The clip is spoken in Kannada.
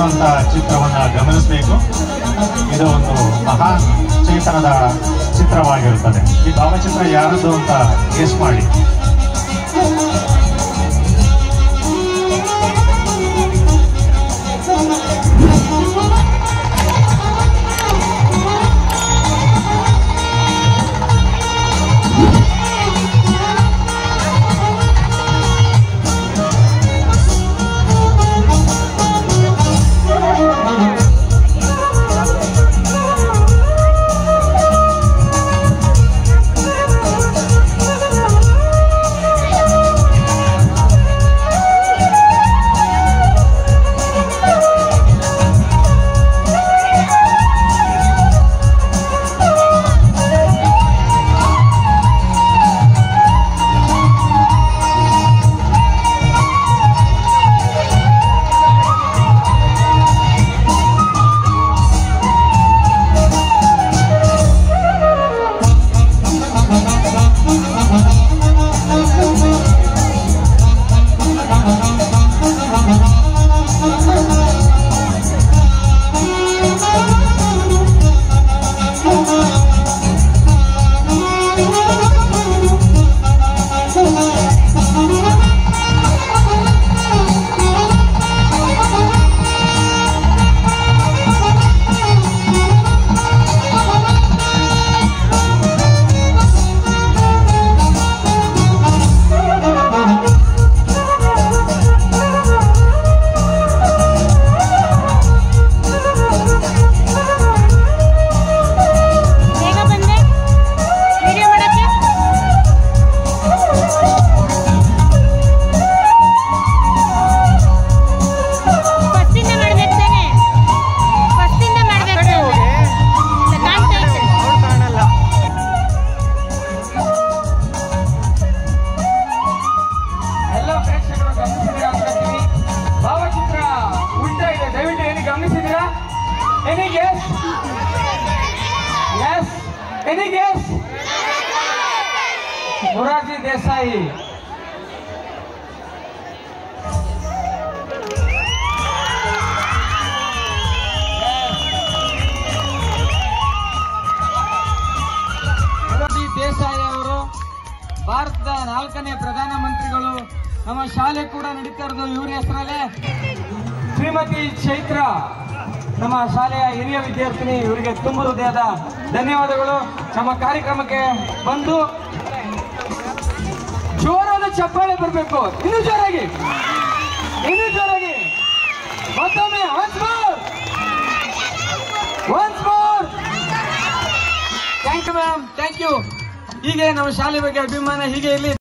ಅನ್ನುವಂತ ಚಿತ್ರವನ್ನ ಗಮನಿಸಬೇಕು ಇದು ಒಂದು ಮಹಾನ್ ಚೇತನದ ಚಿತ್ರವಾಗಿರುತ್ತದೆ ಈ ಭಾವಚಿತ್ರ ಯಾರದ್ದು ಅಂತ ಗೆಸ್ ಮಾಡಿ ಬೇಗ ಬಂದೆ ವಿಡಿಯೋ ಮಾಡಕ್ಕೆ ಫಸ್ಟಿಂದ ಮಾಡ್ಬೇಕು ತಾನೆ ಫಸ್ಟಿಂದ ಮಾಡ್ಬೇಕು ತಾನೆ ಕಾಣ್ತಾ ಐತೆ ಎಲ್ಲ ಪ್ರೇಕ್ಷಕರು ಗಮನಿಸಿದ್ದೀರಾ ಅನ್ಕೊಳ್ತೀನಿ ಭಾವಚಿತ್ರ ಉಲ್ಟಾ ಇದೆ ದಯವಿಟ್ಟು ಏನು ಗಮನಿಸಿದ್ದೀರಾ any guess yes any guess Morarji Desai Morarji Desai ಅವರು ಭಾರತದ ನಾಲ್ಕನೇ ಪ್ರಧಾನಮಂತ್ರಿಗಳು ನಮ್ಮ ಶಾಲೆ ಕೂಡ ನಡೀತಾ ಇರೋದು ಇವ್ರ ಹೆಸರಲ್ಲೇ ಶ್ರೀಮತಿ ಚೈತ್ರ ನಮ್ಮ ಶಾಲೆಯ ಹಿರಿಯ ವಿದ್ಯಾರ್ಥಿನಿ ಇವರಿಗೆ ತುಂಬ ಹೃದಯದ ಧನ್ಯವಾದಗಳು ನಮ್ಮ ಕಾರ್ಯಕ್ರಮಕ್ಕೆ ಬಂದು ಜೋರಾದ ಚಪ್ಪಾಳೆ ಬರಬೇಕು ಇನ್ನೂ ಜೋರಾಗಿ ಇನ್ನೂ ಜೋರಾಗಿ ಮತ್ತೊಮ್ಮೆ once more once more thank you ma'am thank you ಹೀಗೆ ನಮ್ಮ ಶಾಲೆ ಬಗ್ಗೆ ಅಭಿಮಾನ ಹೀಗೆ ಇರಲಿ